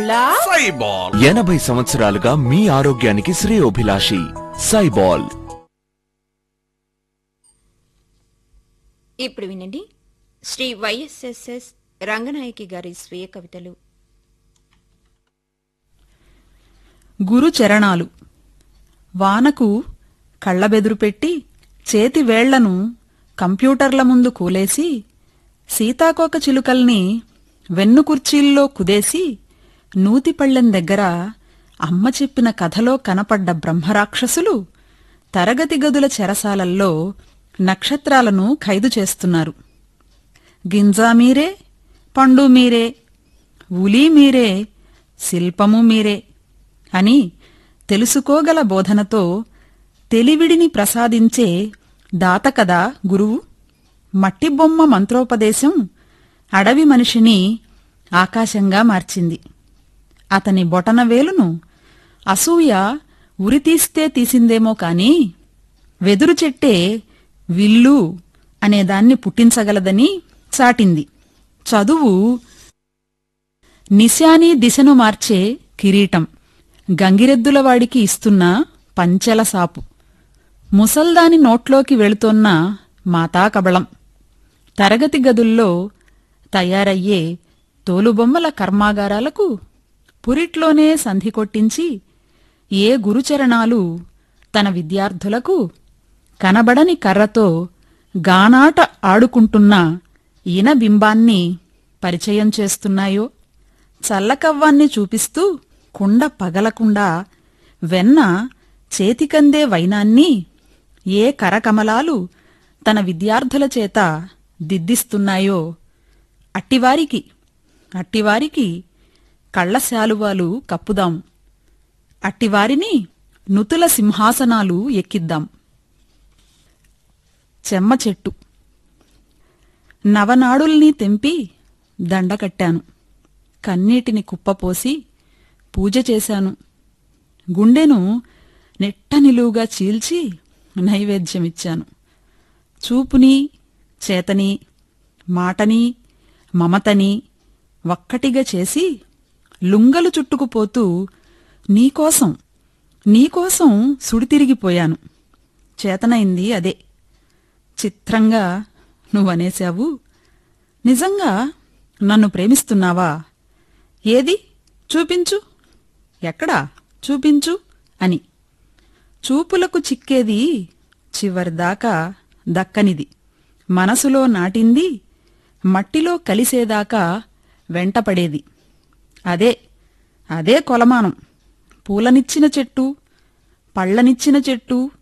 బొబ్బలా సైబాల్ ఎనభై సంవత్సరాలుగా మీ ఆరోగ్యానికి శ్రేయోభిలాషి సైబాల్ ఇప్పుడు వినండి శ్రీ వైఎస్ఎస్ఎస్ రంగనాయకి గారి స్వీయ కవితలు గురు చరణాలు వానకు కళ్ళబెదురు పెట్టి చేతి వేళ్లను కంప్యూటర్ల ముందు కూలేసి సీతాకోక చిలుకల్ని వెన్ను కుర్చీల్లో కుదేసి నూతిపళ్ళెం దగ్గర అమ్మ చెప్పిన కథలో కనపడ్డ బ్రహ్మరాక్షసులు తరగతి గదుల చెరసాలల్లో నక్షత్రాలను ఖైదు చేస్తున్నారు గింజా మీరే పండు మీరే ఉలి మీరే శిల్పము మీరే అని తెలుసుకోగల బోధనతో తెలివిడిని ప్రసాదించే దాత కదా గురువు మట్టిబొమ్మ మంత్రోపదేశం అడవి మనిషిని ఆకాశంగా మార్చింది అతని బొటనవేలును అసూయ ఉరితీస్తే తీసిందేమో కాని వెదురు చెట్టే విల్లు అనేదాన్ని పుట్టించగలదని చాటింది చదువు నిశాని దిశను మార్చే కిరీటం గంగిరెద్దులవాడికి ఇస్తున్న పంచెల సాపు ముసల్దాని నోట్లోకి వెళుతోన్న మాతాకబళం తరగతి గదుల్లో తయారయ్యే తోలుబొమ్మల కర్మాగారాలకు పురిట్లోనే సంధి కొట్టించి ఏ గురుచరణాలు తన విద్యార్థులకు కనబడని కర్రతో గానాట ఆడుకుంటున్న ఈనబింబాన్ని పరిచయం చేస్తున్నాయో చల్లకవ్వాన్ని చూపిస్తూ కుండ పగలకుండా వెన్న చేతికందే వైనాన్ని ఏ కరకమలాలు తన విద్యార్థుల చేత దిద్దిస్తున్నాయో అట్టివారికి అట్టివారికి కళ్ళశాలువాలు కప్పుదాం అట్టివారిని నుతుల సింహాసనాలు ఎక్కిద్దాం చెమ్మ చెట్టు నవనాడుల్ని తెంపి దండకట్టాను కన్నీటిని కుప్పపోసి పూజ చేశాను గుండెను నెట్ట నిలువుగా చీల్చి నైవేద్యమిచ్చాను చూపుని చేతని మాటని మమతని ఒక్కటిగా చేసి లుంగలు చుట్టుకుపోతూ నీకోసం నీకోసం సుడితిరిగిపోయాను చేతనైంది అదే చిత్రంగా నువ్వనేశావు నిజంగా నన్ను ప్రేమిస్తున్నావా ఏది చూపించు ఎక్కడా చూపించు అని చూపులకు చిక్కేది చివరిదాకా దక్కనిది మనసులో నాటింది మట్టిలో కలిసేదాకా వెంటపడేది అదే అదే కొలమానం పూలనిచ్చిన చెట్టు పళ్ళనిచ్చిన చెట్టు